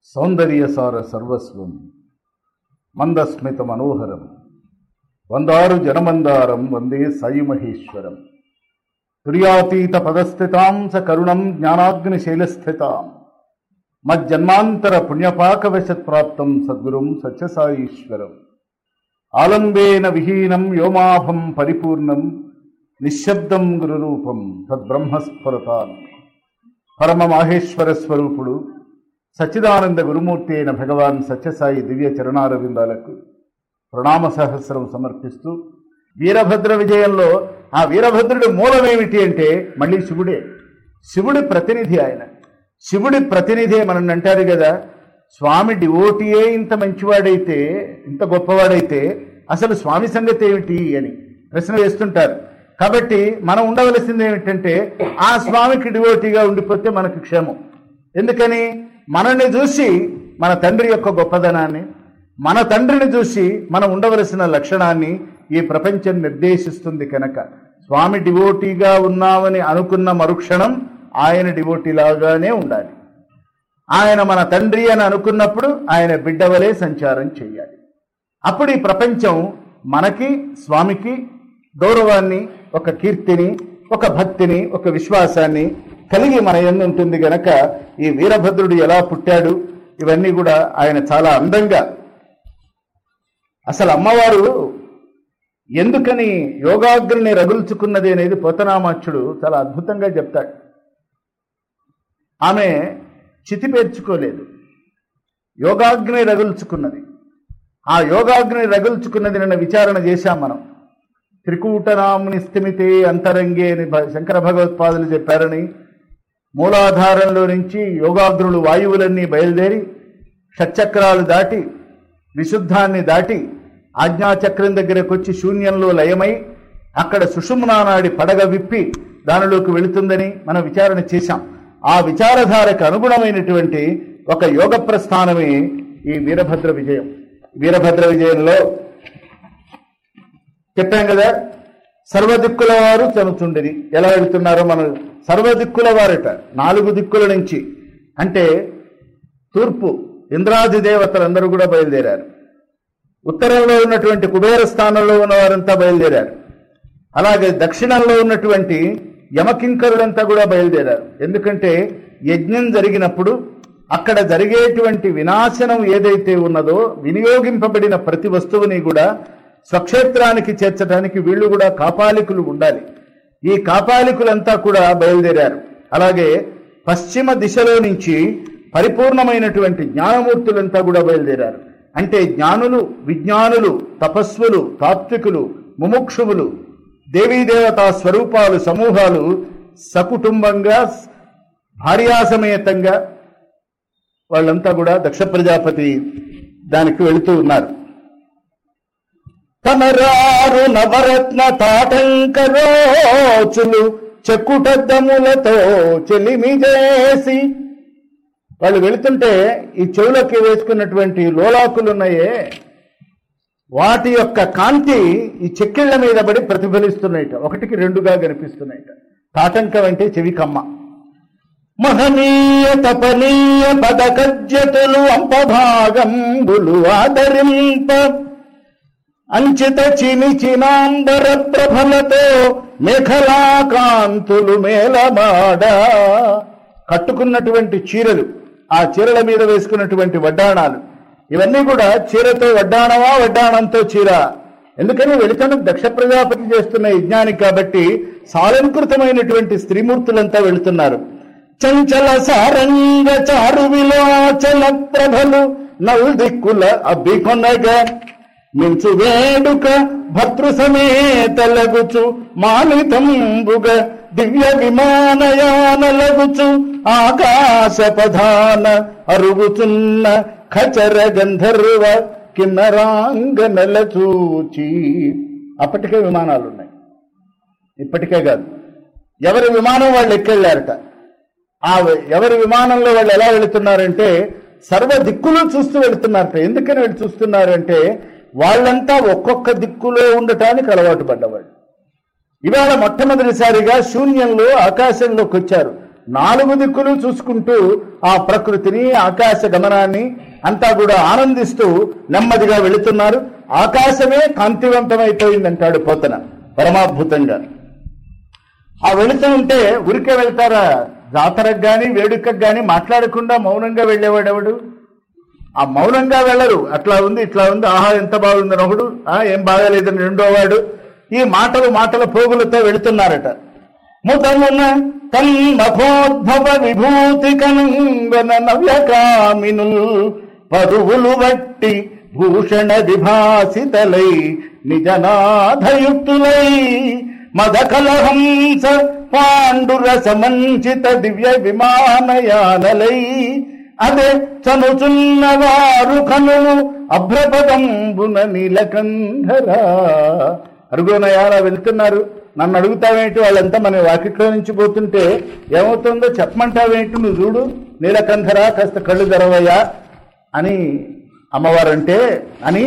సౌందర్యసార సర్వస్వం మందస్మిత మనోహరం వందారు జనమందారం వందే సాయి మహేశ్వరం తుర్యాతీత పదస్థితాం స కరుణం జ్ఞానాగ్నిశైలస్థితాం మజ్జన్మాంతర పుణ్యపాకవశత్ ప్రాప్తం సద్గురుం సత్యసాయీశ్వరం ఆలంబేన విహీనం వ్యోమాభం పరిపూర్ణం నిశ్శబ్దం గురురూపం తద్బ్రహ్మస్ఫురతాన్ పరమ మాహేశ్వర స్వరూపుడు సచ్చిదానంద గురుమూర్తి అయిన భగవాన్ సత్యసాయి దివ్య చరణారవిందాలకు ప్రణామ సహస్రం సమర్పిస్తూ వీరభద్ర విజయంలో ఆ వీరభద్రుడి మూలమేమిటి అంటే మళ్ళీ శివుడే శివుడి ప్రతినిధి ఆయన శివుడి ప్రతినిధి మనం అంటారు కదా స్వామి డివోటియే ఇంత మంచివాడైతే ఇంత గొప్పవాడైతే అసలు స్వామి సంగతి ఏమిటి అని ప్రశ్న వేస్తుంటారు కాబట్టి మనం ఉండవలసింది ఏమిటంటే ఆ స్వామికి డివోటీగా ఉండిపోతే మనకు క్షేమం ఎందుకని మనల్ని చూసి మన తండ్రి యొక్క గొప్పదనాన్ని మన తండ్రిని చూసి మనం ఉండవలసిన లక్షణాన్ని ఈ ప్రపంచం నిర్దేశిస్తుంది కనుక స్వామి డివోటీగా ఉన్నామని అనుకున్న మరుక్షణం ఆయన డివోటీలాగానే ఉండాలి ఆయన మన తండ్రి అని అనుకున్నప్పుడు ఆయన బిడ్డవలే సంచారం చేయాలి అప్పుడు ఈ ప్రపంచం మనకి స్వామికి గౌరవాన్ని ఒక కీర్తిని ఒక భక్తిని ఒక విశ్వాసాన్ని కలిగి మన ఎందు ఉంటుంది గనక ఈ వీరభద్రుడు ఎలా పుట్టాడు ఇవన్నీ కూడా ఆయన చాలా అందంగా అసలు అమ్మవారు ఎందుకని యోగాగ్ని రగుల్చుకున్నది అనేది పోతనామాచ్యుడు చాలా అద్భుతంగా చెప్తాడు ఆమె చితి పేర్చుకోలేదు యోగాగ్ని రగుల్చుకున్నది ఆ యోగాగ్ని రగుల్చుకున్నది నిన్న విచారణ చేశాం మనం త్రికూటనాముని స్థిమితే అంతరంగే అని భ- శంకర భగవత్పాదులు చెప్పారని మూలాధారంలో నుంచి యోగాగ్రులు వాయువులన్నీ బయలుదేరి షట్చక్రాలు దాటి విశుద్ధాన్ని దాటి ఆజ్ఞాచక్రం దగ్గరకు వచ్చి శూన్యంలో లయమై అక్కడ సుషుమ్నానాడి పడగ విప్పి దానిలోకి వెళుతుందని మనం విచారణ చేశాం ఆ విచారధారకు అనుగుణమైనటువంటి ఒక యోగ ప్రస్థానమే ఈ వీరభద్ర విజయం వీరభద్ర విజయంలో చెప్పాం కదా సర్వదిక్కుల వారు చదువుతుండేది ఎలా వెళుతున్నారో మనం సర్వదిక్కుల వారట నాలుగు దిక్కుల నుంచి అంటే తూర్పు ఇంద్రాది దేవతలందరూ కూడా బయలుదేరారు ఉత్తరంలో ఉన్నటువంటి కుబేర స్థానంలో ఉన్న వారంతా బయలుదేరారు అలాగే దక్షిణంలో ఉన్నటువంటి యమకింకరులంతా కూడా బయలుదేరారు ఎందుకంటే యజ్ఞం జరిగినప్పుడు అక్కడ జరిగేటువంటి వినాశనం ఏదైతే ఉన్నదో వినియోగింపబడిన ప్రతి వస్తువుని కూడా స్వక్షేత్రానికి చేర్చడానికి వీళ్ళు కూడా కాపాలికులు ఉండాలి ఈ కాపాలికులంతా కూడా బయలుదేరారు అలాగే పశ్చిమ దిశలో నుంచి పరిపూర్ణమైనటువంటి జ్ఞానమూర్తులంతా కూడా బయలుదేరారు అంటే జ్ఞానులు విజ్ఞానులు తపస్సులు తాత్వికులు ముముక్షువులు దేవీదేవతా స్వరూపాలు సమూహాలు సకుటుంబంగా భార్యాసమేతంగా వాళ్ళంతా కూడా దక్ష ప్రజాపతి దానికి వెళుతూ ఉన్నారు తమరారు నవరత్న తాటంకరోచులు చెక్కుటద్దములతో చెలిమి చేసి వాళ్ళు వెళుతుంటే ఈ చెవులకి వేసుకున్నటువంటి లోలాకులు ఉన్నాయే వాటి యొక్క కాంతి ఈ చెక్కిళ్ల మీద పడి ప్రతిఫలిస్తున్నాయిట ఒకటికి రెండుగా కనిపిస్తున్నాయిట తాటంకం అంటే చెవికమ్మ మహనీయ తపనీయ పదకజ్యతులు అంపభాగంబులు ఆదరింప అంచిత చిని చినాంబర ప్రభలతో మేఘలాకాంతులు మేలమాడ కట్టుకున్నటువంటి చీరలు ఆ చీరల మీద వేసుకున్నటువంటి వడ్డాణాలు ఇవన్నీ కూడా చీరతో వడ్డాణమా వడ్డాణంతో చీర ఎందుకని వెళుతున్న దక్ష ప్రజాపతి చేస్తున్న యజ్ఞానికి కాబట్టి సాలంకృతమైనటువంటి స్త్రీమూర్తులంతా వెళుతున్నారు చంచల సారంగ చారు విలోచన ప్రభలు నల్దిక్కుల అబ్బికొనగా మించు వేడుక భర్తృ సమేతలగుచు మానితంబుగ దివ్య విమానయానలగుచు ఆకాశ పధాన అరుగుచున్న ఖచర గంధర్వ కిన్నరాంగనల చూచి అప్పటికే విమానాలు ఉన్నాయి ఇప్పటికే కాదు ఎవరి విమానం వాళ్ళు ఎక్కెళ్ళారట ఆ ఎవరి విమానంలో వాళ్ళు ఎలా వెళుతున్నారంటే సర్వ దిక్కులు చూస్తూ వెళుతున్నారట ఎందుకని వీళ్ళు చూస్తున్నారంటే వాళ్ళంతా ఒక్కొక్క దిక్కులో ఉండటానికి అలవాటు పడ్డవాళ్ళు ఇవాళ మొట్టమొదటిసారిగా శూన్యంలో ఆకాశంలోకి వచ్చారు నాలుగు దిక్కులు చూసుకుంటూ ఆ ప్రకృతిని ఆకాశ గమనాన్ని అంతా కూడా ఆనందిస్తూ నెమ్మదిగా వెళుతున్నారు ఆకాశమే కాంతివంతమైపోయిందంటాడు పోతన పరమాద్భుతంగా ఆ వెళుతూ ఉంటే ఉరికే వెళ్తారా జాతరకు గాని వేడుకకు గాని మాట్లాడకుండా మౌనంగా వెళ్ళేవాడెవడు ఆ మౌనంగా వెళ్ళరు అట్లా ఉంది ఇట్లా ఉంది ఆహా ఎంత బాగుంది ఒకడు ఆ ఏం బాగాలేదని రెండో వాడు ఈ మాటలు మాటల పోగులతో వెళుతున్నారట ముదమున తన్మభోద్భవ విభూతి కనుంగన నవ్యకామిను పరువులు వట్టి భూషణ విభాసితలై నిజనాథయుక్తులై మదకలహంస పాండుర సమంచిత దివ్య విమానయానలై అదే చనుచున్నవారు కనులు అభ్రపదంబున నీలకంధరా అరుగునయారా వెళ్తున్నారు నన్ను అడుగుతావేంటి వాళ్ళంతా మన వాకిట్లో నుంచి పోతుంటే ఏమవుతుందో చెప్పమంటావేంటి నువ్వు చూడు నీలకంధరా కాస్త కళ్ళు తెరవయ్యా అని అమ్మవారంటే అని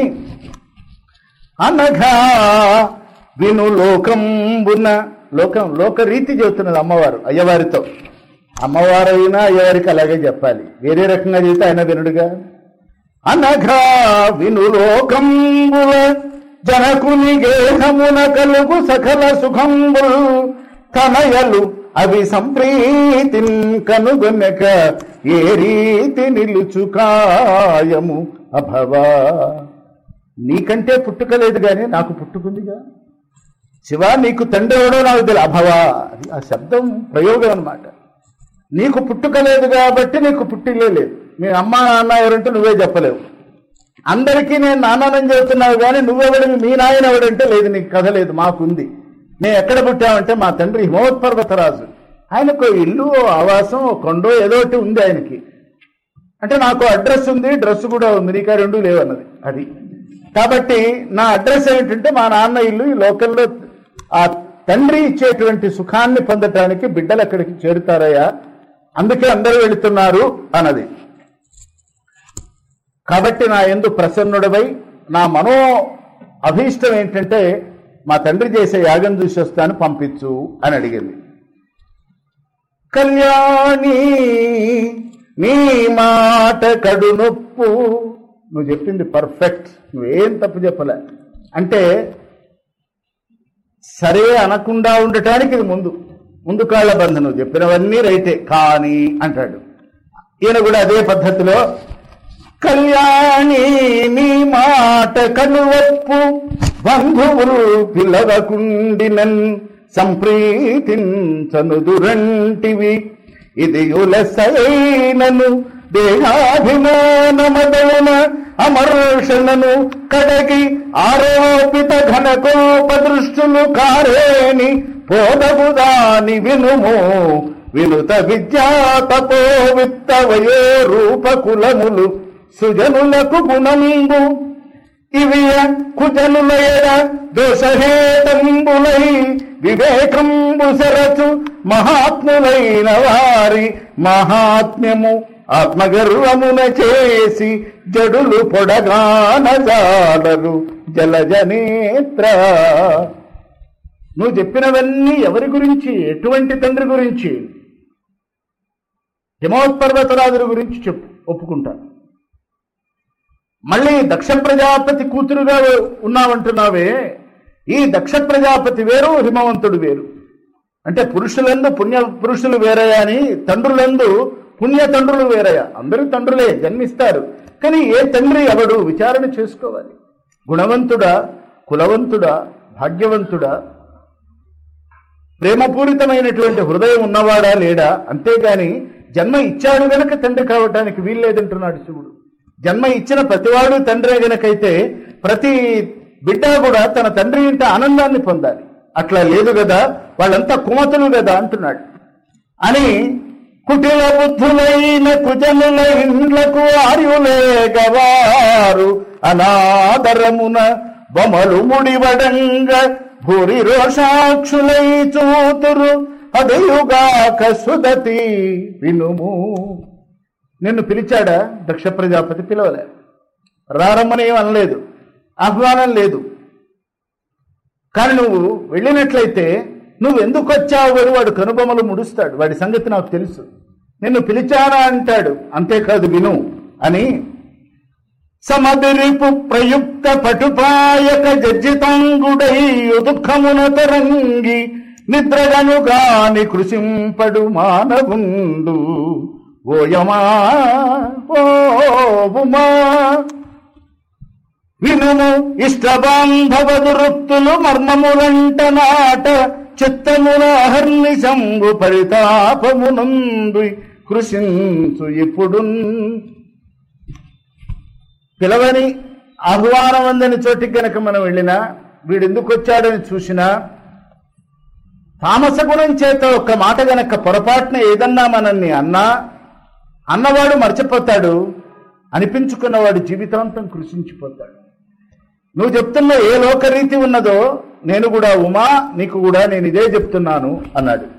అనఘా విను లోకంబున లోకం లోక రీతి చెబుతున్నది అమ్మవారు అయ్యవారితో అమ్మవారైనా అయ్యవారికి అలాగే చెప్పాలి వేరే రకంగా చెబితే ఆయన వినుడుగా అనఘా విను లోకంబుల జనకుని గేహమున కలుగు సకల సుఖంబులు కనయలు అవి సంప్రీతిన్ కనుగొనక ఏ రీతి నిలుచు కాయము అభవా నీకంటే పుట్టుక లేదు కానీ నాకు పుట్టుకుందిగా శివ నీకు తండ్రి ఎవడో నాకు తెలియదు అభవా అది ఆ శబ్దం ప్రయోగం అన్నమాట నీకు పుట్టుక లేదు కాబట్టి నీకు పుట్టిలే లేదు మీ అమ్మ నాన్న ఎవరంటే నువ్వే చెప్పలేవు అందరికీ నేను నాన్నని చెబుతున్నావు కానీ నువ్వెవడివి మీ నాయన ఎవడంటే లేదు నీకు కథ లేదు మాకుంది మేము ఎక్కడ పుట్టామంటే మా తండ్రి హిమోత్పర్వతరాజు ఆయనకు ఇల్లు ఓ ఆవాసం ఓ కొండో ఏదో ఒకటి ఉంది ఆయనకి అంటే నాకు అడ్రస్ ఉంది డ్రెస్ కూడా ఉంది నీకు ఆ రెండు లేవన్నది అది కాబట్టి నా అడ్రస్ ఏమిటంటే మా నాన్న ఇల్లు ఈ లోకల్లో ఆ తండ్రి ఇచ్చేటువంటి సుఖాన్ని పొందటానికి బిడ్డలు అక్కడికి చేరుతారయ్యా అందుకే అందరూ వెళుతున్నారు అన్నది కాబట్టి నా ఎందు ప్రసన్నుడవై నా మనో అభీష్టం ఏంటంటే మా తండ్రి చేసే యాగం చూసి వస్తాను పంపించు అని అడిగింది కళ్యాణి నీ మాట కడు నొప్పు నువ్వు చెప్పింది పర్ఫెక్ట్ నువ్వేం తప్పు చెప్పలే అంటే సరే అనకుండా ఉండటానికి ఇది ముందు ముందు కాళ్ళ బంధం నువ్వు చెప్పినవన్నీ రైటే కానీ అంటాడు ఈయన కూడా అదే పద్ధతిలో కళ్యాణి నీ మాట కనువప్పు బంధువులు పిలవకుండినన్ సంప్రీతించనుదురంటివి ఇది యులసైనను దేహాభిమానమదన అమర్షణను కడగి ఆరోపిత ఘనకోప దృష్టులు కారేని పోదగు దాని వినుము వినుత విద్యా తపో విత్త వయో రూప కులములు సుజనులకు గుణంబు ఇవి కుజనులయడ దోషహేతంబులై వివేకంబు సరచు మహాత్ములైన వారి మహాత్మ్యము ఆత్మగర్వమున చేసి జడులు పొడగానజాలరు జలజనేత్ర నువ్వు చెప్పినవన్నీ ఎవరి గురించి ఎటువంటి తండ్రి గురించి హిమోత్పర్వతరాజుల గురించి చెప్పు ఒప్పుకుంటాను మళ్ళీ దక్ష ప్రజాపతి కూతురుగా ఉన్నావంటున్నావే ఈ దక్ష ప్రజాపతి వేరు హిమవంతుడు వేరు అంటే పురుషులందు పుణ్య పురుషులు వేరయా అని తండ్రులందు పుణ్య తండ్రులు వేరయా అందరూ తండ్రులే జన్మిస్తారు కానీ ఏ తండ్రి ఎవడు విచారణ చేసుకోవాలి గుణవంతుడా కులవంతుడా భాగ్యవంతుడా ప్రేమపూరితమైనటువంటి హృదయం ఉన్నవాడా లేడా అంతేగాని జన్మ ఇచ్చాడు గనక తండ్రి కావటానికి వీల్లేదంటున్నాడు శివుడు జన్మ ఇచ్చిన ప్రతివాడు తండ్రే గనకైతే ప్రతి బిడ్డ కూడా తన తండ్రి ఇంట ఆనందాన్ని పొందాలి అట్లా లేదు కదా వాళ్ళంతా కుమతులు కదా అంటున్నాడు అని కుటిల బుద్ధులైన కుజనుల ఇండ్లకు ఆర్యులే గవారు అనాదరమున బొమలు ముడివడంగ భూరి రోషాక్షులై చూతురు అదయుగాక సుదతి వినుము నిన్ను పిలిచాడా దక్ష ప్రజాపతి పిలవలే రారమ్మని ఏం అనలేదు ఆహ్వానం లేదు కానీ నువ్వు వెళ్ళినట్లయితే నువ్వు ఎందుకు వచ్చావు అని వాడు కనుబొమ్మలు ముడుస్తాడు వాడి సంగతి నాకు తెలుసు నిన్ను పిలిచానా అంటాడు అంతేకాదు విను అని సమదిరిపు ప్రయుక్త పటుపాయక జర్జితాంగుడై దుఃఖమున తరంగి నిద్రగను గాని కృషింపడు మానవుండు ఓయమా ఓమా వినుము ఇష్టబాంధవ దురుక్తులు మర్మములంట నాట చిత్తముల అహర్నిశంబు పరితాపమునందు కృషించు ఇప్పుడు పిలవని ఆహ్వానం అందని చోటికి గనక మనం వెళ్ళినా వీడు ఎందుకు వచ్చాడని చూసినా తామస గుణం చేత ఒక్క మాట గనక పొరపాటున ఏదన్నా మనల్ని అన్నా అన్నవాడు మర్చిపోతాడు అనిపించుకున్నవాడు జీవితాంతం కృషించిపోతాడు నువ్వు చెప్తున్న ఏ లోకరీతి ఉన్నదో నేను కూడా ఉమా నీకు కూడా నేను ఇదే చెప్తున్నాను అన్నాడు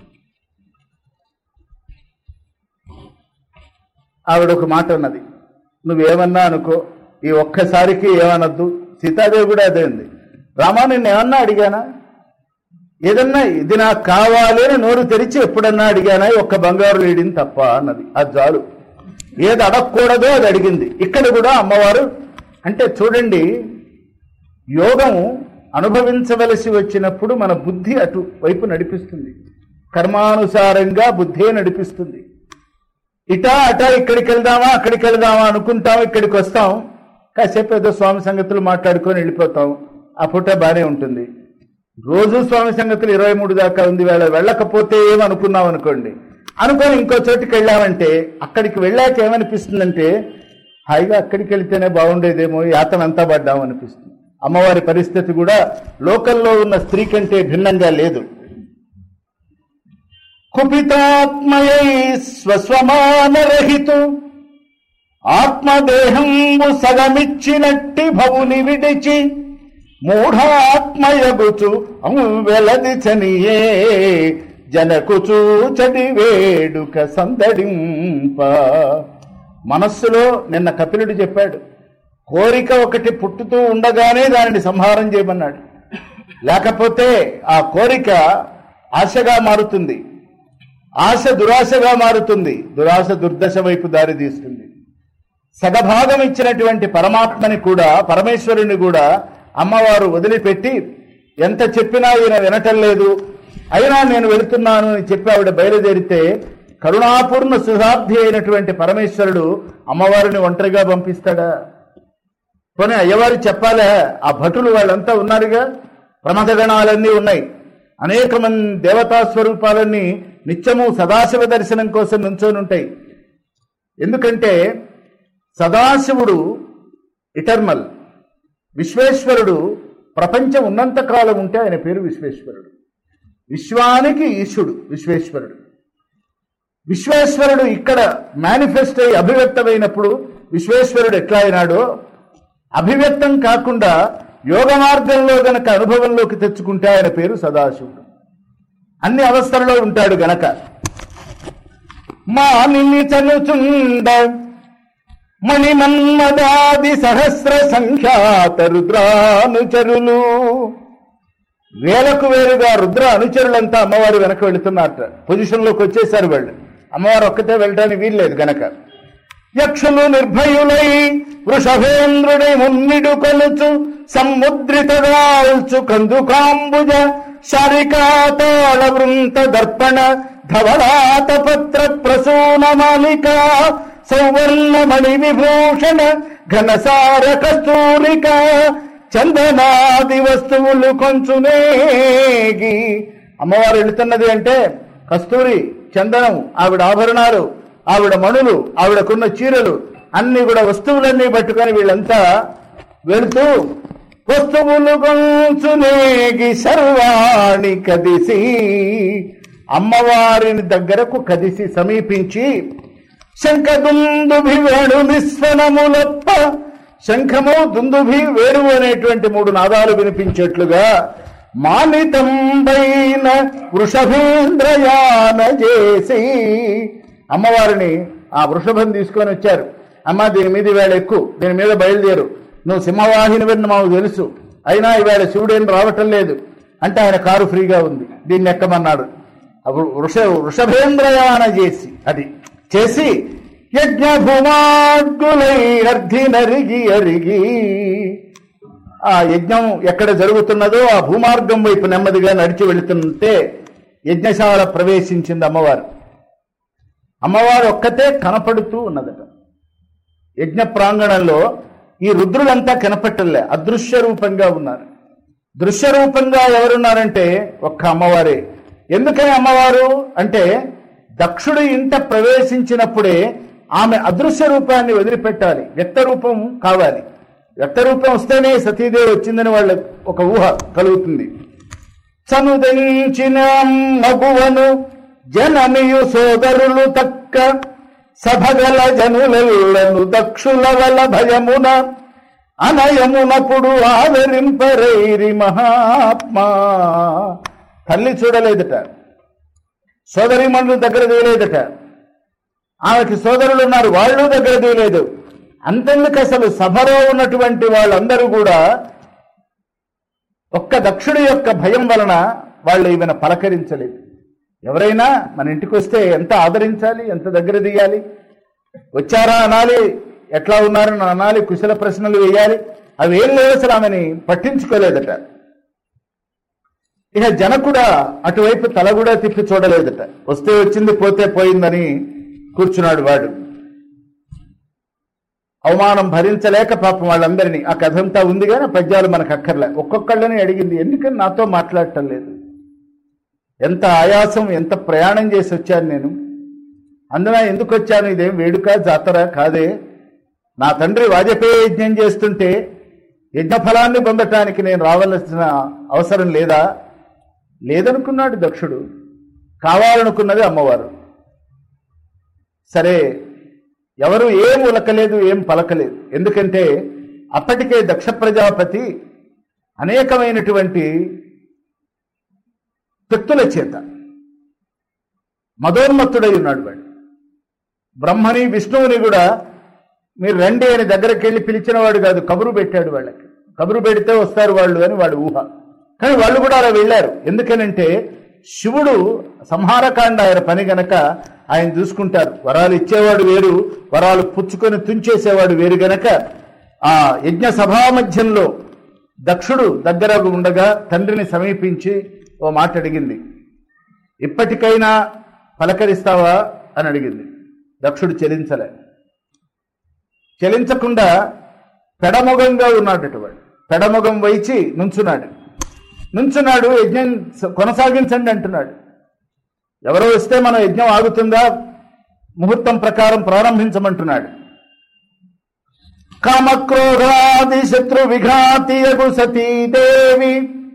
ఆవిడ ఒక మాట ఉన్నది నువ్వేమన్నా అనుకో ఈ ఒక్కసారికి ఏమనొద్దు సీతాదేవి కూడా అదే ఉంది రామా నిన్ను ఏమన్నా అడిగానా ఏదన్నా ఇది నాకు కావాలి అని నోరు తెరిచి ఎప్పుడన్నా అడిగానా ఈ ఒక్క బంగారు లేడిని తప్ప అన్నది అది చాలు ఏది అడగకూడదో అది అడిగింది ఇక్కడ కూడా అమ్మవారు అంటే చూడండి యోగం అనుభవించవలసి వచ్చినప్పుడు మన బుద్ధి అటు వైపు నడిపిస్తుంది కర్మానుసారంగా బుద్ధే నడిపిస్తుంది ఇటా అటా ఇక్కడికి వెళ్దామా అక్కడికి వెళ్దామా అనుకుంటాం ఇక్కడికి వస్తాం కాసేపు ఏదో స్వామి సంగతులు మాట్లాడుకొని వెళ్ళిపోతాం ఆ పూట బానే ఉంటుంది రోజు స్వామి సంగతులు ఇరవై మూడు దాకా ఉంది వేళ వెళ్ళకపోతే ఏమనుకున్నాం అనుకోండి అనుకొని ఇంకో చోటికి వెళ్ళామంటే అక్కడికి వెళ్ళాక ఏమనిపిస్తుందంటే హాయిగా అక్కడికి వెళ్తేనే బాగుండేదేమో యాతన అంతా పడ్డాం అనిపిస్తుంది అమ్మవారి పరిస్థితి కూడా లోకల్లో ఉన్న స్త్రీ కంటే భిన్నంగా లేదు కుపితాత్మయై స్వస్వమానరహితు ఆత్మదేహంబు సగమిచ్చినట్టి భవుని విడిచి మూఢాత్మయగుచు వెలది చనియే జనకు చూచడి వేడుక సందడింప మనస్సులో నిన్న కపిలుడు చెప్పాడు కోరిక ఒకటి పుట్టుతూ ఉండగానే దానిని సంహారం చేయమన్నాడు లేకపోతే ఆ కోరిక ఆశగా మారుతుంది ఆశ దురాశగా మారుతుంది దురాశ దుర్దశ వైపు దారి తీస్తుంది సగభాగం ఇచ్చినటువంటి పరమాత్మని కూడా పరమేశ్వరుని కూడా అమ్మవారు వదిలిపెట్టి ఎంత చెప్పినా ఈయన వినటం లేదు అయినా నేను వెళుతున్నాను అని చెప్పి ఆవిడ బయలుదేరితే కరుణాపూర్ణ సుధాబ్ది అయినటువంటి పరమేశ్వరుడు అమ్మవారిని ఒంటరిగా పంపిస్తాడా పోనీ అయ్యవారు చెప్పాలే ఆ భటులు వాళ్ళంతా ఉన్నారుగా ప్రమథగణాలన్నీ ఉన్నాయి అనేక మంది దేవతా స్వరూపాలన్నీ నిత్యము సదాశివ దర్శనం కోసం నుంచొని ఉంటాయి ఎందుకంటే సదాశివుడు ఇటర్మల్ విశ్వేశ్వరుడు ప్రపంచం ఉన్నంత కాలం ఉంటే ఆయన పేరు విశ్వేశ్వరుడు విశ్వానికి ఈశుడు విశ్వేశ్వరుడు విశ్వేశ్వరుడు ఇక్కడ మేనిఫెస్ట్ అయి అభివ్యక్తమైనప్పుడు విశ్వేశ్వరుడు ఎట్లా అయినాడో అభివ్యక్తం కాకుండా యోగ మార్గంలో గనక అనుభవంలోకి తెచ్చుకుంటే ఆయన పేరు సదాశివుడు అన్ని అవస్థలలో ఉంటాడు గనక మానిని చనుచుండ మణి మన్మదాది సహస్ర సంఖ్యాత రుద్రానుచరులు వేలకు వేరుగా రుద్ర అనుచరులంతా అమ్మవారు వెనక వెళుతున్నారట పొజిషన్లోకి వచ్చేసారు వాళ్ళు అమ్మవారు ఒక్కతే వెళ్ళడానికి వీల్లేదు గనక యక్షులు నిర్భయులై వృషభేంద్రుడి మున్నిడు కొలుచు సముద్రితగాల్చు కందుకాంబుజ శారికాతాళ వృంత దర్పణ ధవళాత పత్ర ప్రసూన మాలిక సౌవర్ణమణి విభూషణ ఘనసార కస్తూరిక చందనాది వస్తువులు కొంచునేగి అమ్మవారు వెళుతున్నది అంటే కస్తూరి చందనం ఆవిడ ఆభరణాలు ఆవిడ మణులు ఆవిడకున్న చీరలు అన్ని కూడా వస్తువులన్నీ పట్టుకొని వీళ్ళంతా వెళుతూ వస్తువులు కొంచునేగి సర్వాణి కదిసి అమ్మవారిని దగ్గరకు కదిసి సమీపించి శంఖదుందుభి వేణు నిస్వనములప్ప శంఖము దుందుభి వేరు అనేటువంటి మూడు నాదాలు వినిపించేట్లుగా మానితంబైన వృషభేంద్రయాన చేసి అమ్మవారిని ఆ వృషభం తీసుకొని వచ్చారు అమ్మ దీని మీద ఈవేళ ఎక్కువ దీని మీద బయలుదేరు నువ్వు సింహవాహిని విన్న మాకు తెలుసు అయినా ఈవేళ శివుడేం రావటం లేదు అంటే ఆయన కారు ఫ్రీగా ఉంది దీన్ని ఎక్కమన్నాడు అప్పుడు వృష వృషభేంద్రయాన చేసి అది చేసి యజ్ఞ భూమాగ్గులై అర్ధి నరిగి అరిగి ఆ యజ్ఞం ఎక్కడ జరుగుతున్నదో ఆ భూమార్గం వైపు నెమ్మదిగా నడిచి వెళుతుంటే యజ్ఞశాల ప్రవేశించింది అమ్మవారు అమ్మవారు ఒక్కతే కనపడుతూ ఉన్నదట యజ్ఞ ప్రాంగణంలో ఈ రుద్రులంతా కనపట్టలే అదృశ్య రూపంగా ఉన్నారు దృశ్య రూపంగా ఎవరున్నారంటే ఒక్క అమ్మవారే ఎందుకని అమ్మవారు అంటే దక్షుడు ఇంట ప్రవేశించినప్పుడే ఆమె అదృశ్య రూపాన్ని వదిలిపెట్టాలి వ్యక్త రూపం కావాలి వ్యక్త రూపం వస్తేనే సతీదేవి వచ్చిందని వాళ్ళ ఒక ఊహ కలుగుతుంది చనుదంచిన మగువను జననియు సోదరులు తక్క సభగల జనులను దక్షుల వల భయమున అనయమునప్పుడు ఆదరింపరైరి మహాత్మా తల్లి చూడలేదట సోదరి మండలి దగ్గర తీయలేదట ఆమెకి సోదరులు ఉన్నారు వాళ్ళు దగ్గర తీయలేదు అంతెందుకు అసలు సభలో ఉన్నటువంటి వాళ్ళందరూ కూడా ఒక్క దక్షుడి యొక్క భయం వలన వాళ్ళు ఈమెను పలకరించలేదు ఎవరైనా మన ఇంటికి వస్తే ఎంత ఆదరించాలి ఎంత దగ్గర దిగాలి వచ్చారా అనాలి ఎట్లా ఉన్నారని అనాలి కుశల ప్రశ్నలు వేయాలి అవి ఏం లేవు అసలు ఆమెని పట్టించుకోలేదట ఇక జనకుడ అటువైపు తల కూడా తిప్పి చూడలేదట వస్తే వచ్చింది పోతే పోయిందని కూర్చున్నాడు వాడు అవమానం భరించలేక పాపం వాళ్ళందరినీ ఆ కథ అంతా ఉంది కానీ ఆ పద్యాలు మనకు అక్కర్లే ఒక్కొక్కళ్ళని అడిగింది ఎందుకని నాతో మాట్లాడటం లేదు ఎంత ఆయాసం ఎంత ప్రయాణం చేసి వచ్చాను నేను అందున ఎందుకు వచ్చాను ఇదేం వేడుక జాతర కాదే నా తండ్రి వాజపేయి యజ్ఞం చేస్తుంటే యజ్ఞఫలాన్ని పొందటానికి నేను రావాల్సిన అవసరం లేదా లేదనుకున్నాడు దక్షుడు కావాలనుకున్నది అమ్మవారు సరే ఎవరు ఏం ఉలకలేదు ఏం పలకలేదు ఎందుకంటే అప్పటికే దక్ష ప్రజాపతి అనేకమైనటువంటి శక్తుల చేత మదోన్మత్తుడై ఉన్నాడు వాడు బ్రహ్మని విష్ణువుని కూడా మీరు రండి అని దగ్గరికి వెళ్ళి పిలిచిన వాడు కాదు కబురు పెట్టాడు వాళ్ళకి కబురు పెడితే వస్తారు వాళ్ళు అని వాడు ఊహ కానీ వాళ్ళు కూడా అలా వెళ్ళారు ఎందుకనంటే శివుడు సంహారకాండ ఆయన పని గనక ఆయన చూసుకుంటారు వరాలు ఇచ్చేవాడు వేరు వరాలు పుచ్చుకొని తుంచేసేవాడు వేరు గనక ఆ యజ్ఞ సభా మధ్యంలో దక్షుడు దగ్గర ఉండగా తండ్రిని సమీపించి ఓ మాట అడిగింది ఇప్పటికైనా పలకరిస్తావా అని అడిగింది దక్షుడు చెలించలే చెలించకుండా పెడముఖంగా ఉన్నాడట వాడు పెడముఖం వైచి నుంచున్నాడు నుంచున్నాడు యజ్ఞం స- కొనసాగించండి అంటున్నాడు ఎవరో వస్తే మన యజ్ఞం ఆగుతుందా ముహూర్తం ప్రకారం ప్రారంభించమంటున్నాడు కామక్రోధాది శత్రు విఘాతియగు సతీదేవి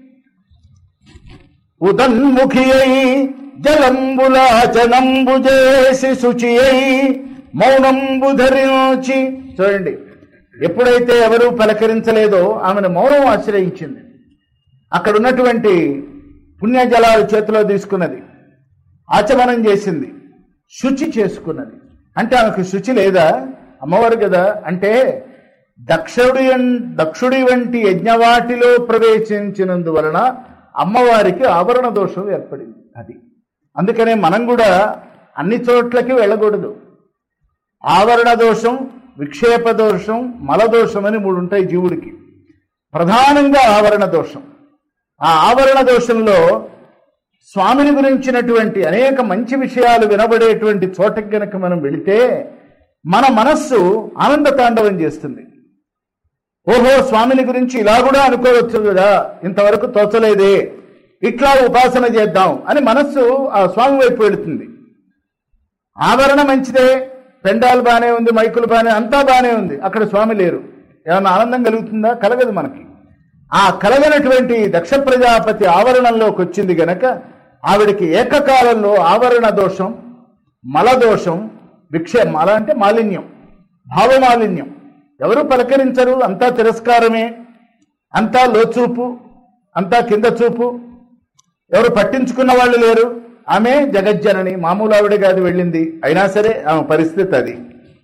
ఉదన్ముఖి అయి జలంబులాచనంబు చేసి శుచి అయి మౌనంబు ధరించి చూడండి ఎప్పుడైతే ఎవరు పలకరించలేదో ఆమెను మౌనం ఆశ్రయించింది అక్కడ ఉన్నటువంటి పుణ్యజలాలు చేతిలో తీసుకున్నది ఆచమనం చేసింది శుచి చేసుకున్నది అంటే ఆమెకు శుచి లేదా అమ్మవారు కదా అంటే దక్షుడి దక్షుడి వంటి యజ్ఞవాటిలో ప్రవేశించినందువలన అమ్మవారికి ఆవరణ దోషం ఏర్పడింది అది అందుకనే మనం కూడా అన్ని చోట్లకి వెళ్ళకూడదు ఆవరణ దోషం విక్షేప దోషం మలదోషం అని మూడు ఉంటాయి జీవుడికి ప్రధానంగా ఆవరణ దోషం ఆ ఆవరణ దోషంలో స్వామిని గురించినటువంటి అనేక మంచి విషయాలు వినబడేటువంటి చోటకి గనక మనం వెళితే మన మనస్సు ఆనంద తాండవం చేస్తుంది ఓహో స్వామిని గురించి ఇలా కూడా అనుకోవచ్చు కదా ఇంతవరకు తోచలేదే ఇట్లా ఉపాసన చేద్దాం అని మనస్సు ఆ స్వామి వైపు వెళుతుంది ఆవరణ మంచిదే పెండాలు బాగానే ఉంది మైకులు బాగానే అంతా బాగానే ఉంది అక్కడ స్వామి లేరు ఏమన్నా ఆనందం కలుగుతుందా కలగదు మనకి ఆ కలగనటువంటి దక్ష ప్రజాపతి ఆవరణంలోకి వచ్చింది గనక ఆవిడికి ఏకకాలంలో ఆవరణ దోషం మలదోషం విక్షే మల అంటే మాలిన్యం భావమాలిన్యం ఎవరు పలకరించరు అంతా తిరస్కారమే అంతా లోచూపు అంతా కింద చూపు ఎవరు పట్టించుకున్న వాళ్ళు లేరు ఆమె జగజ్జనని మామూలు ఆవిడ కాదు వెళ్ళింది అయినా సరే ఆమె పరిస్థితి అది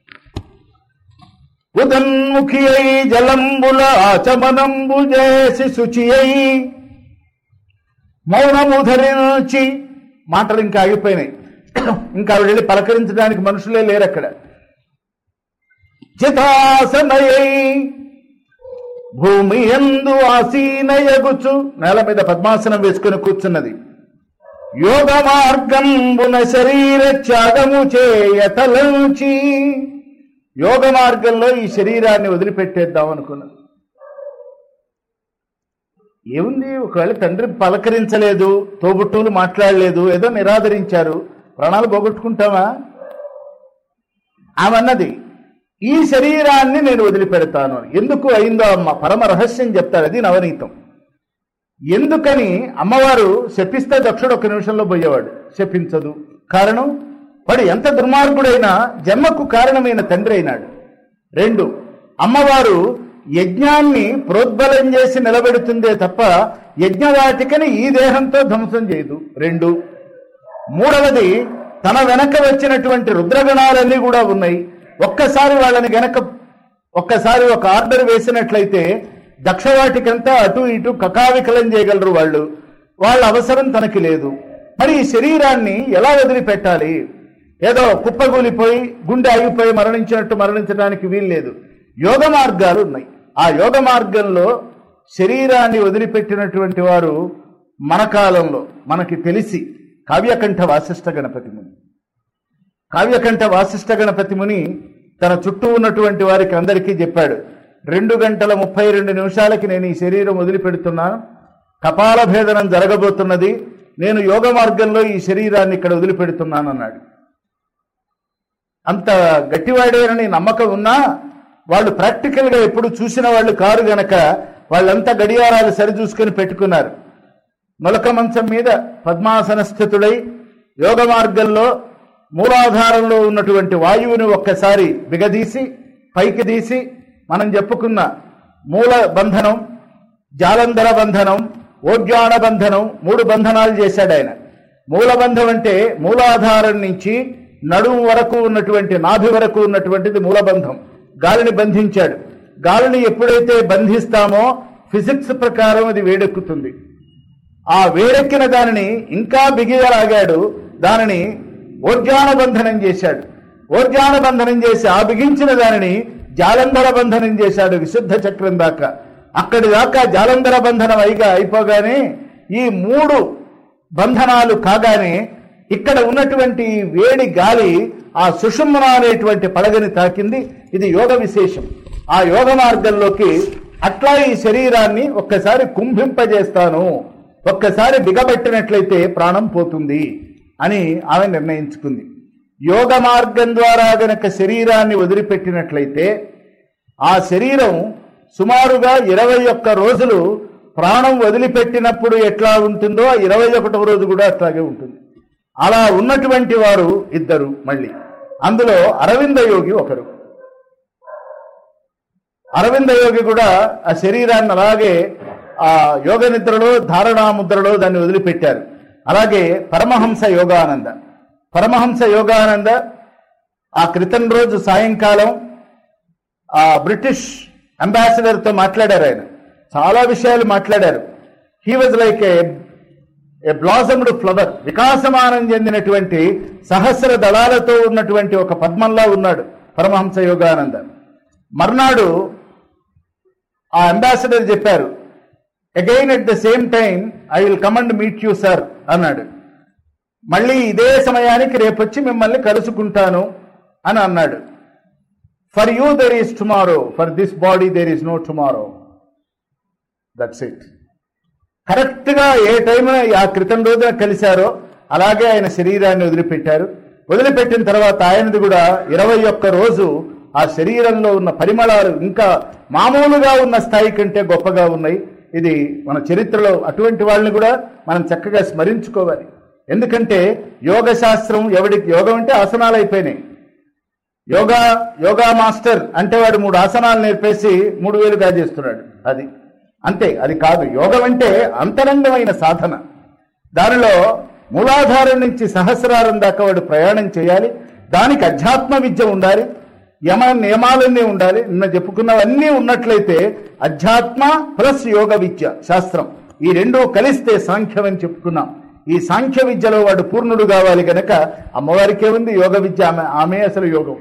ఉదన్ముఖి అయి జలంబుల ఆచమనంబు చేసి శుచి అయి మౌనము ధరించి మాటలు ఇంకా ఆగిపోయినాయి ఇంకా ఆవిడ వెళ్ళి పలకరించడానికి మనుషులే లేరు అక్కడ చితాసనయై భూమి ఎందు ఆసీనయగుచు నేల మీద పద్మాసనం వేసుకుని కూర్చున్నది యోగ మార్గంబున శరీర త్యాగము చేయతలంచి యోగ మార్గంలో ఈ శరీరాన్ని వదిలిపెట్టేద్దాం అనుకున్నది ఏముంది ఒకవేళ తండ్రి పలకరించలేదు తోబుట్టువులు మాట్లాడలేదు ఏదో నిరాదరించారు ప్రాణాలు పోగొట్టుకుంటామా ఆమెన్నది ఈ శరీరాన్ని నేను వదిలిపెడతాను అని. ఎందుకు అయిందో అమ్మ పరమ రహస్యం చెప్తాడు అది నవనీతం ఎందుకని అమ్మవారు శపిస్తే దక్షుడు ఒక నిమిషంలో పోయేవాడు శపించదు కారణం వాడు ఎంత దుర్మార్గుడైనా జన్మకు కారణమైన తండ్రి అయినాడు రెండు అమ్మవారు యజ్ఞాన్ని ప్రోద్బలం చేసి నిలబెడుతుందే తప్ప యజ్ఞవాటికని ఈ దేహంతో ధ్వంసం చేయదు రెండు మూడవది తన వెనక వచ్చినటువంటి రుద్రగణాలన్నీ కూడా ఉన్నాయి ఒక్కసారి వాళ్ళని గనక ఒక్కసారి ఒక ఆర్డర్ వేసినట్లయితే దక్షవాటికంతా అటు ఇటు కకావికలం చేయగలరు వాళ్ళు వాళ్ళ అవసరం తనకి లేదు మరి ఈ శరీరాన్ని ఎలా వదిలిపెట్టాలి ఏదో కుప్పగూలిపోయి గుండె ఆగిపోయి మరణించినట్టు మరణించడానికి వీలు లేదు యోగ మార్గాలు ఉన్నాయి ఆ యోగ మార్గంలో శరీరాన్ని వదిలిపెట్టినటువంటి వారు మన కాలంలో మనకి తెలిసి కావ్యకంఠ వాసిష్ఠ గణపతి ముని కావ్యకంఠ వాసిష్ఠ గణపతి ముని తన చుట్టూ ఉన్నటువంటి వారికి అందరికీ చెప్పాడు రెండు గంటల ముప్పై రెండు నిమిషాలకి నేను ఈ శరీరం వదిలిపెడుతున్నాను కపాల భేదనం జరగబోతున్నది నేను యోగ మార్గంలో ఈ శరీరాన్ని ఇక్కడ వదిలిపెడుతున్నాను అన్నాడు అంత గట్టివాడేనని నమ్మకం ఉన్నా వాళ్ళు ప్రాక్టికల్గా ఎప్పుడు చూసిన వాళ్ళు కారు గనక వాళ్ళంతా గడియారాలు సరిచూసుకొని పెట్టుకున్నారు మొలక మంచం మీద పద్మాసన స్థితుడై యోగ మార్గంలో మూలాధారంలో ఉన్నటువంటి వాయువుని ఒక్కసారి బిగదీసి పైకి తీసి మనం చెప్పుకున్న మూల బంధనం జాలంధర బంధనం ఓడ్యాన బంధనం మూడు బంధనాలు చేశాడు ఆయన మూలబంధం అంటే మూలాధారం నుంచి నడుము వరకు ఉన్నటువంటి నాభి వరకు ఉన్నటువంటిది మూలబంధం గాలిని బంధించాడు గాలిని ఎప్పుడైతే బంధిస్తామో ఫిజిక్స్ ప్రకారం అది వేడెక్కుతుంది ఆ వేడెక్కిన దానిని ఇంకా బిగియలాగాడు దానిని ఓర్జాన బంధనం చేశాడు ఓర్జాన బంధనం చేసి ఆ బిగించిన దానిని జాలంధర బంధనం చేశాడు విశుద్ధ చక్రం దాకా అక్కడి దాకా జాలంధర బంధనం అయిగా అయిపోగానే ఈ మూడు బంధనాలు కాగానే ఇక్కడ ఉన్నటువంటి ఈ వేడి గాలి ఆ సుషుమ్న అనేటువంటి పడగని తాకింది ఇది యోగ విశేషం ఆ యోగ మార్గంలోకి అట్లా ఈ శరీరాన్ని ఒక్కసారి కుంభింపజేస్తాను ఒక్కసారి బిగబెట్టినట్లయితే ప్రాణం పోతుంది అని ఆమె నిర్ణయించుకుంది యోగ మార్గం ద్వారా గనక శరీరాన్ని వదిలిపెట్టినట్లయితే ఆ శరీరం సుమారుగా ఇరవై ఒక్క రోజులు ప్రాణం వదిలిపెట్టినప్పుడు ఎట్లా ఉంటుందో ఆ ఇరవై ఒకటవ రోజు కూడా అట్లాగే ఉంటుంది అలా ఉన్నటువంటి వారు ఇద్దరు మళ్ళీ అందులో అరవింద యోగి ఒకరు అరవింద యోగి కూడా ఆ శరీరాన్ని అలాగే ఆ యోగ నిద్రలో ధారణా ముద్రలో దాన్ని వదిలిపెట్టారు అలాగే పరమహంస యోగానంద పరమహంస యోగానంద ఆ క్రితం రోజు సాయంకాలం ఆ బ్రిటిష్ అంబాసిడర్తో మాట్లాడారు ఆయన చాలా విషయాలు మాట్లాడారు he was like a a blossomed flower వికాసమానం చెందినటువంటి సహస్ర దళాలతో ఉన్నటువంటి ఒక పద్మంలా ఉన్నాడు పరమహంస యోగానంద మర్నాడు ఆ అంబాసిడర్ చెప్పారు again at the same time I will come and meet you sir అన్నాడు మళ్ళీ ఇదే సమయానికి రేపొచ్చి మిమ్మల్ని కలుసుకుంటాను అని అన్నాడు for you there is tomorrow for this body there is no tomorrow that's it కరెక్ట్గా ఏ టైంలో ఆ క్రితం రోజున కలిశారో అలాగే ఆయన శరీరాన్ని వదిలిపెట్టారు వదిలిపెట్టిన తర్వాత ఆయనది కూడా ఇరవై ఒక్క రోజు ఆ శరీరంలో ఉన్న పరిమళాలు ఇంకా మామూలుగా ఉన్న స్థాయి కంటే గొప్పగా ఉన్నాయి ఇది మన చరిత్రలో అటువంటి వాళ్ళని కూడా మనం చక్కగా స్మరించుకోవాలి ఎందుకంటే యోగ శాస్త్రం ఎవడికి యోగం అంటే ఆసనాలు అయిపోయినాయి యోగా యోగా మాస్టర్ అంటే వాడు మూడు ఆసనాలు నేర్పేసి మూడు వేలు చేస్తున్నాడు అది అంతే అది కాదు యోగం అంటే అంతరంగమైన సాధన దానిలో మూలాధారం నుంచి సహస్రారం దాకా వాడు ప్రయాణం చేయాలి దానికి అధ్యాత్మ విద్య ఉండాలి యమ నియమాలన్నీ ఉండాలి నిన్న చెప్పుకున్నవన్నీ ఉన్నట్లయితే అధ్యాత్మ ప్లస్ యోగ విద్య శాస్త్రం ఈ రెండు కలిస్తే సాంఖ్యం అని చెప్పుకున్నాం ఈ సాంఖ్య విద్యలో వాడు పూర్ణుడు కావాలి గనక అమ్మవారికే ఉంది యోగ విద్య ఆమె ఆమె అసలు యోగం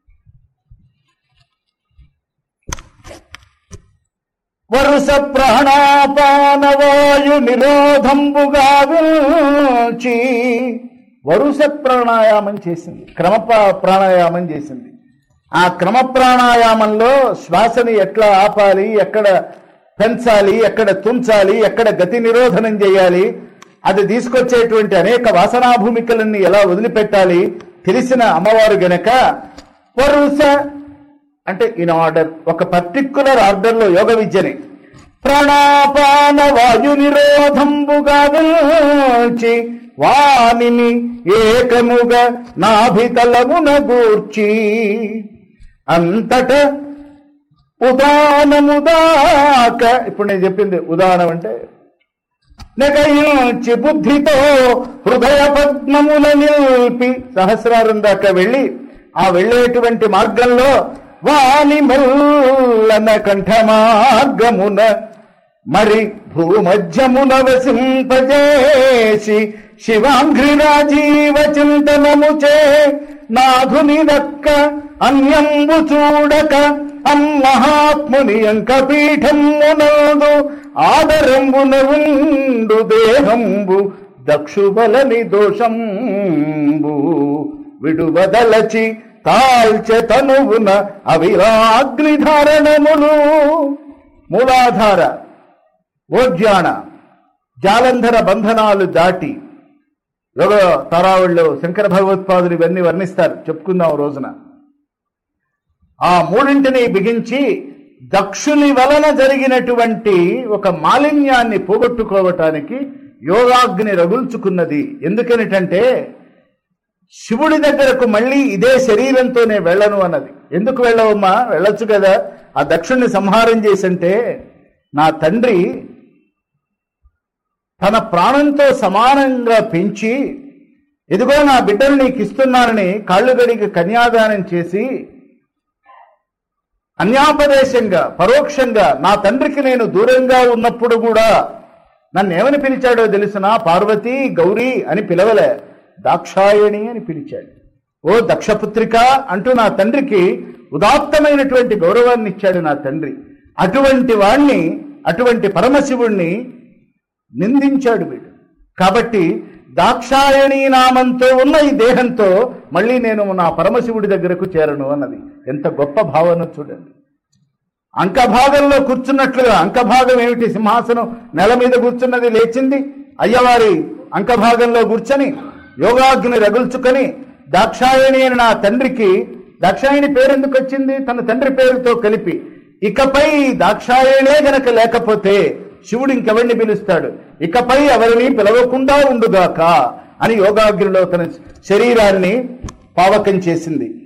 వరుస ప్రాణాపానవాయు నిరోధంబుగా విల్చి వరుస ప్రాణాయామం చేసింది క్రమ ప్రా- ప్రాణాయామం చేసింది ఆ క్రమ ప్రాణాయామంలో శ్వాసని ఎట్లా ఆపాలి ఎక్కడ పెంచాలి ఎక్కడ తుంచాలి ఎక్కడ గతి నిరోధనం చేయాలి అది తీసుకొచ్చేటువంటి అనేక వాసనా భూమికలన్నీ ఎలా వదిలిపెట్టాలి తెలిసిన అమ్మవారు గనక వరుస అంటే ఇన్ ఆర్డర్ ఒక పర్టిక్యులర్ ఆర్డర్లో యోగ విద్యని ప్రాణాపాన వాయు నిరోధంబుగా నిల్చి వానిని ఏకముగా నాభితలమున గూర్చి అంతట ఉదానముదాక ఇప్పుడు నేను చెప్పింది ఉదాహరణం అంటే నెగయించి బుద్ధితో హృదయ పద్మముల నిల్పి సహస్రారం దాకా వెళ్ళి ఆ వెళ్ళేటువంటి మార్గంలో వాని మల్లన కంఠ మార్గమున మరి భూమధ్యమున వసింపజేసి శివాంఘ్రిరాజీవ చింతనముచే నాథుని దక్క అన్యంబు చూడక అమ్మహాత్ముని అంకపీఠమునందు ఆదరంబున ఉండు దేహంబు దక్షుబలని దోషంబు విడువదలచి తాల్చె తనువున అవిరాగ్నిధారణములు మూలాధార ఓజ్యాన జాలంధర బంధనాలు దాటి యోగ తరావుల్లో శంకర భగవత్పాదులు ఇవన్నీ వర్ణిస్తారు చెప్పుకుందాం ఓ రోజున ఆ మూడింటిని బిగించి దక్షుని వలన జరిగినటువంటి ఒక మాలిన్యాన్ని పోగొట్టుకోవటానికి యోగాగ్ని రగుల్చుకున్నది ఎందుకనిటంటే శివుడి దగ్గరకు మళ్ళీ ఇదే శరీరంతోనే వెళ్ళను అన్నది ఎందుకు వెళ్ళవమ్మా వెళ్ళొచ్చు కదా ఆ దక్షుణ్ణి సంహారం చేసంటే నా తండ్రి తన ప్రాణంతో సమానంగా పెంచి ఇదిగో నా బిడ్డను నీకు ఇస్తున్నానని కాళ్ళు గడికి కన్యాదానం చేసి అన్యాపదేశంగా పరోక్షంగా నా తండ్రికి నేను దూరంగా ఉన్నప్పుడు కూడా నన్ను ఏమని పిలిచాడో తెలుసునా పార్వతి గౌరీ అని పిలవలే దాక్షాయణి అని పిలిచాడు ఓ దక్షపుత్రిక అంటూ నా తండ్రికి ఉదాత్తమైనటువంటి గౌరవాన్ని ఇచ్చాడు నా తండ్రి అటువంటి వాణ్ణి అటువంటి పరమశివుణ్ణి నిందించాడు వీడు కాబట్టి దాక్షాయణి నామంతో ఉన్న ఈ దేహంతో మళ్ళీ నేను నా పరమశివుడి దగ్గరకు చేరను అన్నది ఎంత గొప్ప భావన చూడండి అంకభాగంలో కూర్చున్నట్లుగా అంకభాగం ఏమిటి సింహాసనం నెల మీద కూర్చున్నది లేచింది అయ్యవారి అంకభాగంలో కూర్చొని యోగాగ్ని రగుల్చుకొని దాక్షాయణి అని నా తండ్రికి దాక్షాయణి పేరు ఎందుకు వచ్చింది తన తండ్రి పేరుతో కలిపి ఇకపై దాక్షాయణే గనక లేకపోతే శివుడు ఇంకెవరిని పిలుస్తాడు ఇకపై ఎవరిని పిలవకుండా ఉండుగాక అని యోగాగ్నిలో తన శరీరాన్ని పావకం చేసింది